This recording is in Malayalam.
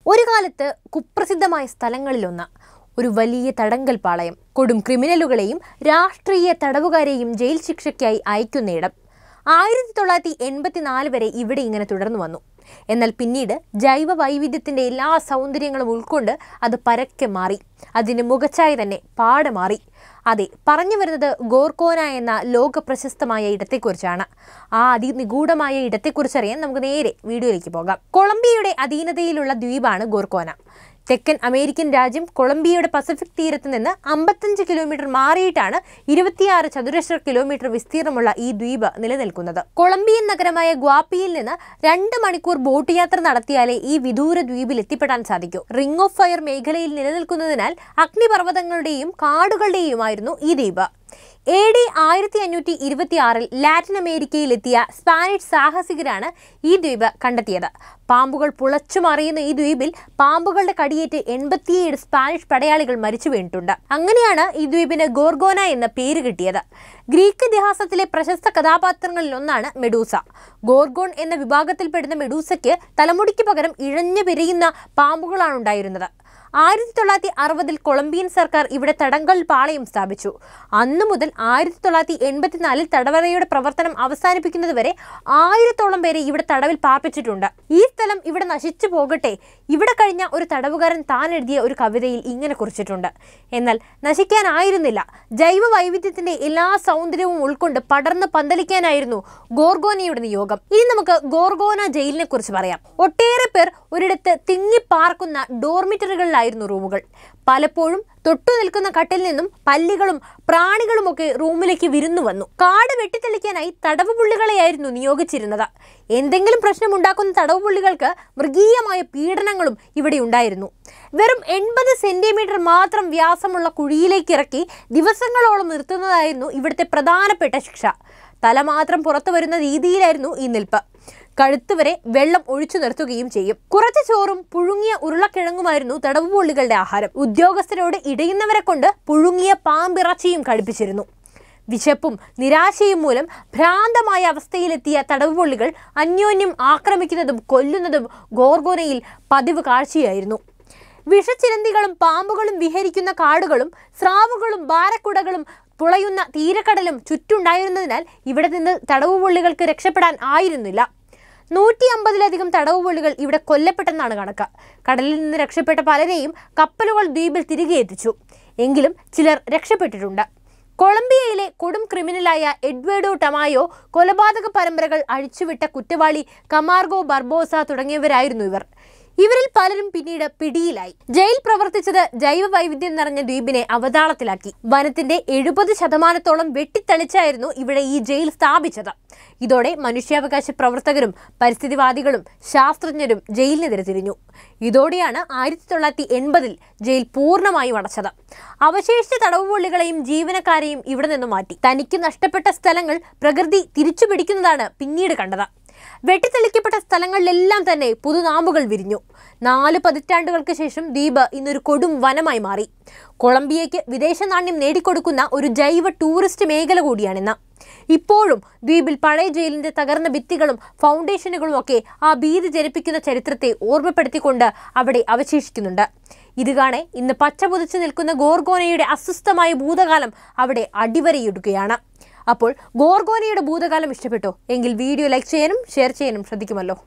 ഒരു കാലത്ത് കുപ്രസിദ്ധമായ സ്ഥലങ്ങളിലൊന്ന് ഒരു വലിയ തടങ്കൽ പാളയം കൊടും ക്രിമിനലുകളെയും രാഷ്ട്രീയ തടവുകാരെയും ജയിൽ ശിക്ഷയ്ക്കായി അയക്കുന്നിടം ആയിരത്തി തൊള്ളായിരത്തി എൺപത്തിനാല് വരെ ഇവിടെ ഇങ്ങനെ തുടർന്നു വന്നു എന്നാൽ പിന്നീട് ജൈവ വൈവിധ്യത്തിന്റെ എല്ലാ സൗന്ദര്യങ്ങളും ഉൾക്കൊണ്ട് അത് പരക്കെ മാറി അതിന്റെ മുഖച്ഛായ തന്നെ പാടെ മാറി അതെ പറഞ്ഞു വരുന്നത് ഗോർക്കോന എന്ന ലോക പ്രശസ്തമായ ഇടത്തെക്കുറിച്ചാണ് ആ അതിനിഗൂഢമായ ഇടത്തെക്കുറിച്ചറിയാൻ നമുക്ക് നേരെ വീഡിയോയിലേക്ക് പോകാം കൊളംബിയയുടെ അധീനതയിലുള്ള ദ്വീപാണ് ഗോർക്കോന തെക്കൻ അമേരിക്കൻ രാജ്യം കൊളംബിയയുടെ പസഫിക് തീരത്ത് നിന്ന് അമ്പത്തഞ്ച് കിലോമീറ്റർ മാറിയിട്ടാണ് ഇരുപത്തിയാറ് ചതുരശ്ര കിലോമീറ്റർ വിസ്തീർണമുള്ള ഈ ദ്വീപ് നിലനിൽക്കുന്നത് കൊളംബിയൻ നഗരമായ ഗ്വാപ്പിയിൽ നിന്ന് രണ്ട് മണിക്കൂർ ബോട്ട് യാത്ര നടത്തിയാലേ ഈ വിദൂര ദ്വീപിൽ എത്തിപ്പെടാൻ സാധിക്കൂ റിംഗ് ഓഫ് ഫയർ മേഖലയിൽ നിലനിൽക്കുന്നതിനാൽ അഗ്നിപർവ്വതങ്ങളുടെയും കാടുകളുടെയുമായിരുന്നു ഈ ദ്വീപ് എ ഡി ആയിരത്തി അഞ്ഞൂറ്റി ഇരുപത്തി ആറിൽ ലാറ്റിൻ അമേരിക്കയിലെത്തിയ സ്പാനിഷ് സാഹസികരാണ് ഈ ദ്വീപ് കണ്ടെത്തിയത് പാമ്പുകൾ പുളച്ചു മറിയുന്ന ഈ ദ്വീപിൽ പാമ്പുകളുടെ കടിയേറ്റ് എൺപത്തിയേഴ് സ്പാനിഷ് പടയാളികൾ മരിച്ചു വീണിട്ടുണ്ട് അങ്ങനെയാണ് ഈ ദ്വീപിന് ഗോർഗോന എന്ന പേര് കിട്ടിയത് ഗ്രീക്ക് ഇതിഹാസത്തിലെ പ്രശസ്ത കഥാപാത്രങ്ങളിൽ ഒന്നാണ് മെഡൂസ ഗോർഗോൺ എന്ന വിഭാഗത്തിൽപ്പെടുന്ന മെഡൂസയ്ക്ക് തലമുടിക്ക് പകരം ഇഴഞ്ഞു പിരിയുന്ന പാമ്പുകളാണ് ഉണ്ടായിരുന്നത് ആയിരത്തി തൊള്ളായിരത്തി അറുപതിൽ കൊളംബിയൻ സർക്കാർ ഇവിടെ തടങ്കൽ പാളയം സ്ഥാപിച്ചു അന്നു മുതൽ ആയിരത്തി തൊള്ളായിരത്തി എൺപത്തിനാലിൽ തടവറയുടെ പ്രവർത്തനം അവസാനിപ്പിക്കുന്നത് വരെ ആയിരത്തോളം പേരെ ഇവിടെ തടവിൽ പാർപ്പിച്ചിട്ടുണ്ട് ഈ സ്ഥലം ഇവിടെ നശിച്ചു പോകട്ടെ ഇവിടെ കഴിഞ്ഞ ഒരു തടവുകാരൻ താൻ എഴുതിയ ഒരു കവിതയിൽ ഇങ്ങനെ കുറിച്ചിട്ടുണ്ട് എന്നാൽ നശിക്കാനായിരുന്നില്ല ജൈവ വൈവിധ്യത്തിന്റെ എല്ലാ സൗന്ദര്യവും ഉൾക്കൊണ്ട് പടർന്ന് പന്തലിക്കാനായിരുന്നു ഗോർഗോനയുടെ നിയോഗം ഇനി നമുക്ക് ഗോർഗോന ജയിലിനെ കുറിച്ച് പറയാം ഒട്ടേറെ പേർ ഒരിടത്ത് തിങ്ങിപ്പാർക്കുന്ന ഡോർമിറ്ററികളിലായിരുന്നു റൂമുകൾ പലപ്പോഴും തൊട്ടു നിൽക്കുന്ന കട്ടിൽ നിന്നും പല്ലികളും പ്രാണികളുമൊക്കെ റൂമിലേക്ക് വിരുന്നു വന്നു കാട് വെട്ടിത്തെളിക്കാനായി തടവ് പുള്ളികളെയായിരുന്നു നിയോഗിച്ചിരുന്നത് എന്തെങ്കിലും പ്രശ്നമുണ്ടാക്കുന്ന തടവ് പുള്ളികൾക്ക് മൃഗീയമായ പീഡനങ്ങളും ഇവിടെ ഉണ്ടായിരുന്നു വെറും എൺപത് സെന്റിമീറ്റർ മാത്രം വ്യാസമുള്ള കുഴിയിലേക്ക് ഇറക്കി ദിവസങ്ങളോളം നിർത്തുന്നതായിരുന്നു ഇവിടുത്തെ പ്രധാനപ്പെട്ട ശിക്ഷ തല മാത്രം പുറത്തു വരുന്ന രീതിയിലായിരുന്നു ഈ നിൽപ്പ് കഴുത്ത് വരെ വെള്ളം ഒഴിച്ചു നിർത്തുകയും ചെയ്യും കുറച്ച് ചോറും പുഴുങ്ങിയ ഉരുളക്കിഴങ്ങുമായിരുന്നു തടവുപുള്ളികളുടെ ആഹാരം ഉദ്യോഗസ്ഥരോട് ഇടയുന്നവരെ കൊണ്ട് പുഴുങ്ങിയ പാമ്പിറച്ചിയും കഴിപ്പിച്ചിരുന്നു വിശപ്പും നിരാശയും മൂലം ഭ്രാന്തമായ അവസ്ഥയിലെത്തിയ തടവുപുള്ളികൾ അന്യോന്യം ആക്രമിക്കുന്നതും കൊല്ലുന്നതും ഗോർഗോനയിൽ പതിവ് കാഴ്ചയായിരുന്നു വിഷച്ചിലന്തികളും പാമ്പുകളും വിഹരിക്കുന്ന കാടുകളും സ്രാവുകളും ബാരക്കുടകളും പുളയുന്ന തീരക്കടലും ചുറ്റുണ്ടായിരുന്നതിനാൽ ഇവിടെ നിന്ന് തടവുപുള്ളികൾക്ക് രക്ഷപ്പെടാൻ ആയിരുന്നില്ല നൂറ്റി അമ്പതിലധികം തടവുപുള്ളികൾ ഇവിടെ കൊല്ലപ്പെട്ടെന്നാണ് കണക്ക് കടലിൽ നിന്ന് രക്ഷപ്പെട്ട പലരെയും കപ്പലുകൾ ദ്വീപിൽ തിരികെ എത്തിച്ചു എങ്കിലും ചിലർ രക്ഷപ്പെട്ടിട്ടുണ്ട് കൊളംബിയയിലെ കൊടും ക്രിമിനലായ എഡ്വേർഡോ ടമായോ കൊലപാതക പരമ്പരകൾ അഴിച്ചുവിട്ട കുറ്റവാളി കമാർഗോ ബർബോസ തുടങ്ങിയവരായിരുന്നു ഇവർ ഇവരിൽ പലരും പിന്നീട് പിടിയിലായി ജയിൽ പ്രവർത്തിച്ചത് ജൈവ വൈവിധ്യം നിറഞ്ഞ ദ്വീപിനെ അവതാളത്തിലാക്കി വനത്തിന്റെ എഴുപത് ശതമാനത്തോളം വെട്ടിത്തെളിച്ചായിരുന്നു ഇവിടെ ഈ ജയിൽ സ്ഥാപിച്ചത് ഇതോടെ മനുഷ്യാവകാശ പ്രവർത്തകരും പരിസ്ഥിതിവാദികളും ശാസ്ത്രജ്ഞരും ജയിലിനെതിരെ തിരിഞ്ഞു ഇതോടെയാണ് ആയിരത്തി തൊള്ളായിരത്തി എൺപതിൽ ജയിൽ പൂർണ്ണമായും അടച്ചത് അവശേഷിച്ച തടവുപുള്ളികളെയും ജീവനക്കാരെയും ഇവിടെ നിന്നും മാറ്റി തനിക്ക് നഷ്ടപ്പെട്ട സ്ഥലങ്ങൾ പ്രകൃതി തിരിച്ചു പിടിക്കുന്നതാണ് പിന്നീട് കണ്ടത് വെട്ടിത്തെളിക്കപ്പെട്ട സ്ഥലങ്ങളിലെല്ലാം തന്നെ പുതുനാമ്പുകൾ വിരിഞ്ഞു നാല് പതിറ്റാണ്ടുകൾക്ക് ശേഷം ദ്വീപ് ഇന്നൊരു കൊടും വനമായി മാറി കൊളംബിയയ്ക്ക് വിദേശ നാണ്യം നേടിക്കൊടുക്കുന്ന ഒരു ജൈവ ടൂറിസ്റ്റ് മേഖല കൂടിയാണിന്ന് ഇപ്പോഴും ദ്വീപിൽ പഴയ ജയിലിന്റെ തകർന്ന ഭിത്തികളും ഫൗണ്ടേഷനുകളും ഒക്കെ ആ ഭീതി ജനിപ്പിക്കുന്ന ചരിത്രത്തെ ഓർമ്മപ്പെടുത്തിക്കൊണ്ട് അവിടെ അവശേഷിക്കുന്നുണ്ട് ഇത് കാണെ ഇന്ന് പച്ച പുതച്ചു നിൽക്കുന്ന ഗോർഗോനയുടെ അസ്വസ്ഥമായ ഭൂതകാലം അവിടെ അടിവരയിടുകയാണ് അപ്പോൾ ഗോർഗോനയുടെ ഭൂതകാലം ഇഷ്ടപ്പെട്ടോ എങ്കിൽ വീഡിയോ ലൈക്ക് ചെയ്യാനും ഷെയർ ചെയ്യാനും ശ്രദ്ധിക്കുമല്ലോ